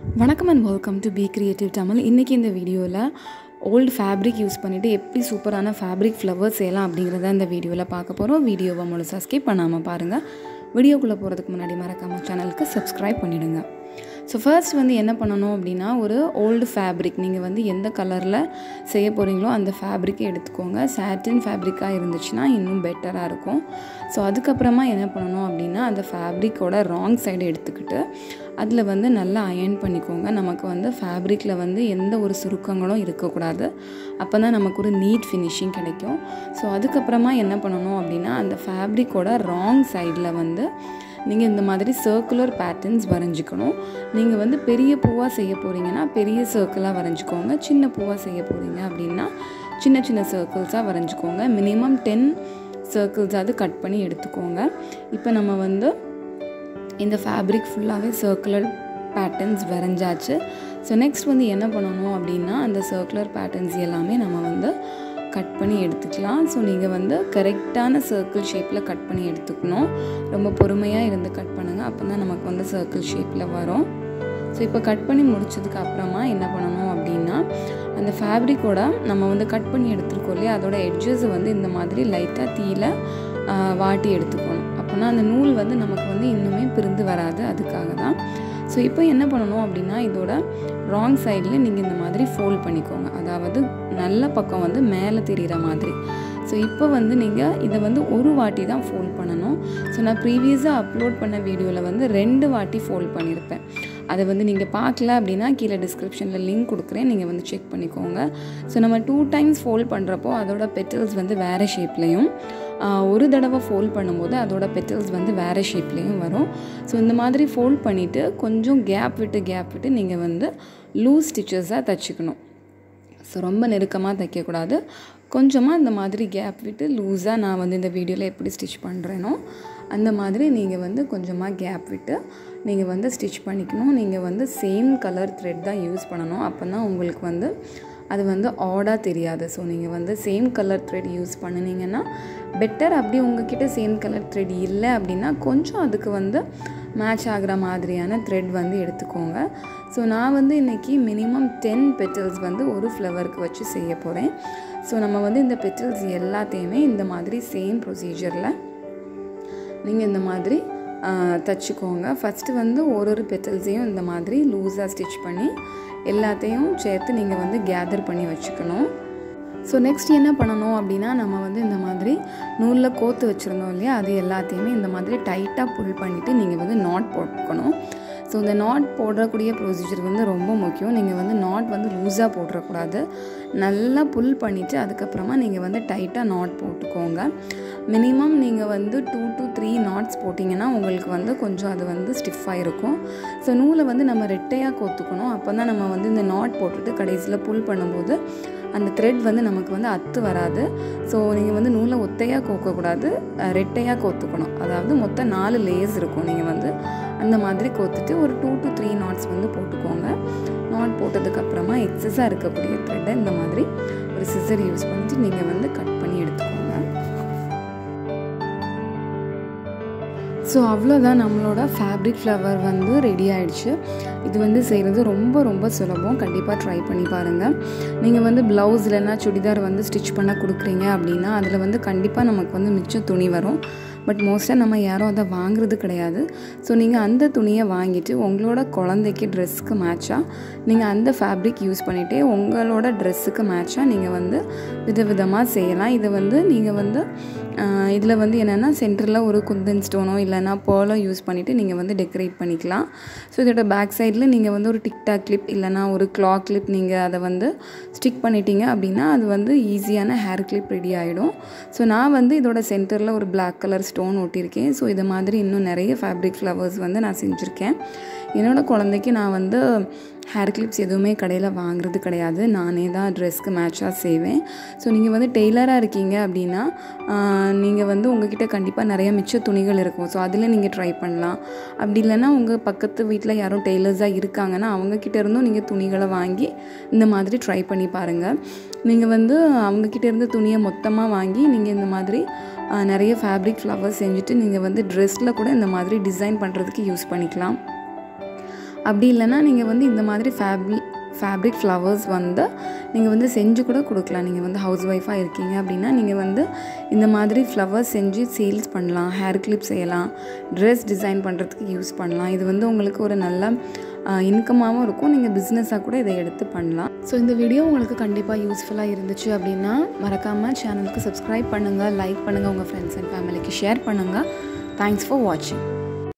வணக்கம் and welcome to Be Creative Tamil இன்றைக்கி இந்த வீடியோவில் ஓல்டு ஃபேப்ரிக் யூஸ் பண்ணிவிட்டு எப்படி சூப்பரான ஃபேப்ரிக் ஃப்ளவர்ஸ் செய்யலாம் அப்படிங்கிறத இந்த வீடியோவில் பார்க்க போகிறோம் வீடியோவை முழுசாக ஸ்கிப் பண்ணாமல் பாருங்கள் வீடியோக்குள்ளே போகிறதுக்கு முன்னாடி மறக்காமல் சேனலுக்கு சப்ஸ்கிரைப் பண்ணிவிடுங்க ஸோ ஃபர்ஸ்ட் வந்து என்ன பண்ணணும் அப்படின்னா ஒரு ஓல்டு ஃபேப்ரிக் நீங்கள் வந்து எந்த கலரில் செய்ய போகிறீங்களோ அந்த ஃபேப்ரிக்கை எடுத்துக்கோங்க சாட்டின் ஃபேப்ரிக்காக இருந்துச்சுன்னா இன்னும் பெட்டராக இருக்கும் ஸோ அதுக்கப்புறமா என்ன பண்ணணும் அப்படின்னா அந்த ஃபேப்ரிக்கோட ராங் சைடு எடுத்துக்கிட்டு அதில் வந்து நல்லா அயர்ன் பண்ணிக்கோங்க நமக்கு வந்து ஃபேப்ரிக்கில் வந்து எந்த ஒரு சுருக்கங்களும் இருக்கக்கூடாது அப்போ தான் நமக்கு ஒரு நீட் ஃபினிஷிங் கிடைக்கும் ஸோ அதுக்கப்புறமா என்ன பண்ணணும் அப்படின்னா அந்த ஃபேப்ரிக்கோட ராங் சைடில் வந்து நீங்கள் இந்த மாதிரி சர்க்குலர் பேட்டர்ன்ஸ் வரைஞ்சிக்கணும் நீங்கள் வந்து பெரிய பூவாக செய்ய போகிறீங்கன்னா பெரிய சர்க்கிளாக வரைஞ்சிக்கோங்க சின்ன பூவாக செய்ய போகிறீங்க அப்படின்னா சின்ன சின்ன சர்க்கிள்ஸாக வரைஞ்சிக்கோங்க மினிமம் டென் சர்க்கிள்ஸாவது கட் பண்ணி எடுத்துக்கோங்க இப்போ நம்ம வந்து இந்த ஃபேப்ரிக் ஃபுல்லாகவே சர்க்குலர் பேட்டர்ன்ஸ் வரைஞ்சாச்சு ஸோ நெக்ஸ்ட் வந்து என்ன பண்ணணும் அப்படின்னா அந்த சர்க்குலர் பேட்டர்ன்ஸ் எல்லாமே நம்ம வந்து கட் பண்ணி எடுத்துக்கலாம் ஸோ நீங்கள் வந்து கரெக்டான சர்க்கிள் ஷேப்பில் கட் பண்ணி எடுத்துக்கணும் ரொம்ப பொறுமையாக இருந்து கட் பண்ணுங்கள் அப்போ தான் நமக்கு வந்து சர்க்கிள் ஷேப்பில் வரும் ஸோ இப்போ கட் பண்ணி முடிச்சதுக்கு அப்புறமா என்ன பண்ணணும் அப்படின்னா அந்த ஃபேப்ரிக்கோட நம்ம வந்து கட் பண்ணி எடுத்துருக்கோம் இல்லையா அதோட எட்ஜஸ் வந்து இந்த மாதிரி லைட்டாக தீயில வாட்டி எடுத்துக்கணும் அப்போனா அந்த நூல் வந்து நமக்கு வந்து இன்னுமே பிரிந்து வராது அதுக்காக தான் ஸோ இப்போ என்ன பண்ணணும் அப்படின்னா இதோட ராங் சைடில் நீங்கள் இந்த மாதிரி ஃபோல்ட் பண்ணிக்கோங்க அதாவது நல்ல பக்கம் வந்து மேலே தெரிகிற மாதிரி ஸோ இப்போ வந்து நீங்கள் இதை வந்து ஒரு வாட்டி தான் ஃபோல்ட் பண்ணணும் ஸோ நான் ப்ரீவியஸாக அப்லோட் பண்ண வீடியோவில் வந்து ரெண்டு வாட்டி ஃபோல்ட் பண்ணியிருப்பேன் அதை வந்து நீங்கள் பார்க்கல அப்படின்னா கீழே டிஸ்கிரிப்ஷனில் லிங்க் கொடுக்குறேன் நீங்கள் வந்து செக் பண்ணிக்கோங்க ஸோ நம்ம டூ டைம்ஸ் ஃபோல்ட் பண்ணுறப்போ அதோட பெட்டல்ஸ் வந்து வேறு ஷேப்லேயும் ஒரு தடவை ஃபோல்ட் பண்ணும்போது அதோட பெட்டல்ஸ் வந்து வேறு ஷேப்லேயும் வரும் ஸோ இந்த மாதிரி ஃபோல்ட் பண்ணிவிட்டு கொஞ்சம் கேப் விட்டு கேப் விட்டு நீங்கள் வந்து லூஸ் ஸ்டிச்சஸாக தைச்சிக்கணும் ஸோ ரொம்ப நெருக்கமாக தைக்கக்கூடாது கொஞ்சமாக இந்த மாதிரி கேப் விட்டு லூஸாக நான் வந்து இந்த வீடியோவில் எப்படி ஸ்டிச் பண்ணுறேனோ அந்த மாதிரி நீங்கள் வந்து கொஞ்சமாக கேப் விட்டு நீங்கள் வந்து ஸ்டிச் பண்ணிக்கணும் நீங்கள் வந்து சேம் கலர் த்ரெட் தான் யூஸ் பண்ணணும் அப்போ தான் உங்களுக்கு வந்து அது வந்து ஆடாக தெரியாது ஸோ நீங்கள் வந்து சேம் கலர் த்ரெட் யூஸ் பண்ணினீங்கன்னா பெட்டர் அப்படி உங்ககிட்ட சேம் கலர் த்ரெட் இல்லை அப்படின்னா கொஞ்சம் அதுக்கு வந்து மேட்ச் ஆகிற மாதிரியான த்ரெட் வந்து எடுத்துக்கோங்க ஸோ நான் வந்து இன்றைக்கி மினிமம் டென் பெட்டல்ஸ் வந்து ஒரு ஃப்ளவருக்கு வச்சு செய்ய போகிறேன் ஸோ நம்ம வந்து இந்த பெட்டல்ஸ் எல்லாத்தையுமே இந்த மாதிரி சேம் ப்ரொசீஜரில் நீங்கள் இந்த மாதிரி தைச்சிக்கோங்க ஃபஸ்ட்டு வந்து ஒரு ஒரு பெட்டல்ஸையும் இந்த மாதிரி லூஸாக ஸ்டிச் பண்ணி எல்லாத்தையும் சேர்த்து நீங்கள் வந்து கேதர் பண்ணி வச்சுக்கணும் ஸோ நெக்ஸ்ட் என்ன பண்ணணும் அப்படின்னா நம்ம வந்து இந்த மாதிரி நூலில் கோத்து வச்சுருந்தோம் இல்லையா அது எல்லாத்தையுமே இந்த மாதிரி டைட்டாக புல் பண்ணிவிட்டு நீங்கள் வந்து நாட் போட்டுக்கணும் ஸோ இந்த நாட் போடக்கூடிய ப்ரொசீஜர் வந்து ரொம்ப முக்கியம் நீங்கள் வந்து நாட் வந்து லூஸாக போட்டுறக்கூடாது நல்லா புல் பண்ணிவிட்டு அதுக்கப்புறமா நீங்கள் வந்து டைட்டாக நாட் போட்டுக்கோங்க மினிமம் நீங்கள் வந்து டூ டு த்ரீ நாட்ஸ் போட்டிங்கன்னா உங்களுக்கு வந்து கொஞ்சம் அது வந்து ஸ்டிஃபாக இருக்கும் ஸோ நூலை வந்து நம்ம ரெட்டையாக கோத்துக்கணும் அப்போ தான் நம்ம வந்து இந்த நாட் போட்டுட்டு கடைசியில் புல் பண்ணும்போது அந்த த்ரெட் வந்து நமக்கு வந்து அத்து வராது ஸோ நீங்கள் வந்து நூலை ஒத்தையாக கோக்கக்கூடாது ரெட்டையாக கோத்துக்கணும் அதாவது மொத்தம் நாலு லேஸ் இருக்கும் நீங்கள் வந்து அந்த மாதிரி கோத்துட்டு ஒரு டூ டு த்ரீ நாட்ஸ் வந்து போட்டுக்கோங்க நாட் போட்டதுக்கப்புறமா எக்ஸஸாக இருக்கக்கூடிய த்ரெட்டை இந்த மாதிரி ஒரு சிசர் யூஸ் பண்ணிட்டு நீங்கள் வந்து கட் பண்ணி எடுத்துக்கோங்க ஸோ அவ்வளோதான் நம்மளோட ஃபேப்ரிக் ஃப்ளவர் வந்து ரெடி ஆகிடுச்சு இது வந்து செய்கிறது ரொம்ப ரொம்ப சுலபம் கண்டிப்பாக ட்ரை பண்ணி பாருங்கள் நீங்கள் வந்து ப்ளவுஸ் இல்லைன்னா சுடிதார் வந்து ஸ்டிச் பண்ண கொடுக்குறீங்க அப்படின்னா அதில் வந்து கண்டிப்பாக நமக்கு வந்து மிச்சம் துணி வரும் பட் மோஸ்ட்டாக நம்ம யாரும் அதை வாங்குறது கிடையாது ஸோ நீங்கள் அந்த துணியை வாங்கிட்டு உங்களோட குழந்தைக்கு ட்ரெஸ்ஸுக்கு மேட்சாக நீங்கள் அந்த ஃபேப்ரிக் யூஸ் பண்ணிவிட்டே உங்களோட ட்ரெஸ்ஸுக்கு மேட்சாக நீங்கள் வந்து விதவிதமாக செய்யலாம் இதை வந்து நீங்கள் வந்து இதில் வந்து என்னென்னா சென்டரில் ஒரு குந்தன் ஸ்டோனோ இல்லைனா பேர்லோ யூஸ் பண்ணிவிட்டு நீங்கள் வந்து டெக்கரேட் பண்ணிக்கலாம் ஸோ இதோட பேக் சைடில் நீங்கள் வந்து ஒரு டிக்டாக் கிளிப் இல்லைனா ஒரு கிளா கிளிப் நீங்கள் அதை வந்து ஸ்டிக் பண்ணிட்டீங்க அப்படின்னா அது வந்து ஈஸியான ஹேர் கிளிப் ரெடி ஆகிடும் ஸோ நான் வந்து இதோட சென்டரில் ஒரு பிளாக் கலர் ஸ்டோன் ஒட்டியிருக்கேன் ஸோ இது மாதிரி இன்னும் நிறைய ஃபேப்ரிக் ஃப்ளவர்ஸ் வந்து நான் செஞ்சுருக்கேன் என்னோடய குழந்தைக்கு நான் வந்து ஹேர் கிளிப்ஸ் எதுவுமே கடையில் வாங்குறது கிடையாது நானே தான் ட்ரெஸ்க்கு மேட்சாக செய்வேன் ஸோ நீங்கள் வந்து டெய்லராக இருக்கீங்க அப்படின்னா நீங்கள் வந்து உங்ககிட்ட கண்டிப்பாக நிறைய மிச்ச துணிகள் இருக்கும் ஸோ அதில் நீங்கள் ட்ரை பண்ணலாம் அப்படி இல்லைன்னா உங்கள் பக்கத்து வீட்டில் யாரும் டெய்லர்ஸாக இருக்காங்கன்னா அவங்கக்கிட்ட இருந்தும் நீங்கள் துணிகளை வாங்கி இந்த மாதிரி ட்ரை பண்ணி பாருங்கள் நீங்கள் வந்து அவங்கக்கிட்ட இருந்து துணியை மொத்தமாக வாங்கி நீங்கள் இந்த மாதிரி நிறைய ஃபேப்ரிக் ஃப்ளவர்ஸ் செஞ்சுட்டு நீங்கள் வந்து ட்ரெஸ்ஸில் கூட இந்த மாதிரி டிசைன் பண்ணுறதுக்கு யூஸ் பண்ணிக்கலாம் அப்படி இல்லைன்னா நீங்கள் வந்து இந்த மாதிரி ஃபேப்ரி ஃபேப்ரிக் ஃப்ளவர்ஸ் வந்து நீங்கள் வந்து செஞ்சு கூட கொடுக்கலாம் நீங்கள் வந்து ஹவுஸ் ஒய்ஃபாக இருக்கீங்க அப்படின்னா நீங்கள் வந்து இந்த மாதிரி ஃப்ளவர்ஸ் செஞ்சு சேல்ஸ் பண்ணலாம் ஹேர் கிளிப் செய்யலாம் ட்ரெஸ் டிசைன் பண்ணுறதுக்கு யூஸ் பண்ணலாம் இது வந்து உங்களுக்கு ஒரு நல்ல இன்கமாகவும் இருக்கும் நீங்கள் பிஸ்னஸாக கூட இதை எடுத்து பண்ணலாம் ஸோ இந்த வீடியோ உங்களுக்கு கண்டிப்பாக யூஸ்ஃபுல்லாக இருந்துச்சு அப்படின்னா மறக்காமல் சேனலுக்கு சப்ஸ்கிரைப் பண்ணுங்கள் லைக் பண்ணுங்கள் உங்கள் ஃப்ரெண்ட்ஸ் அண்ட் ஃபேமிலிக்கு ஷேர் பண்ணுங்கள் தேங்க்ஸ் ஃபார் வாட்சிங்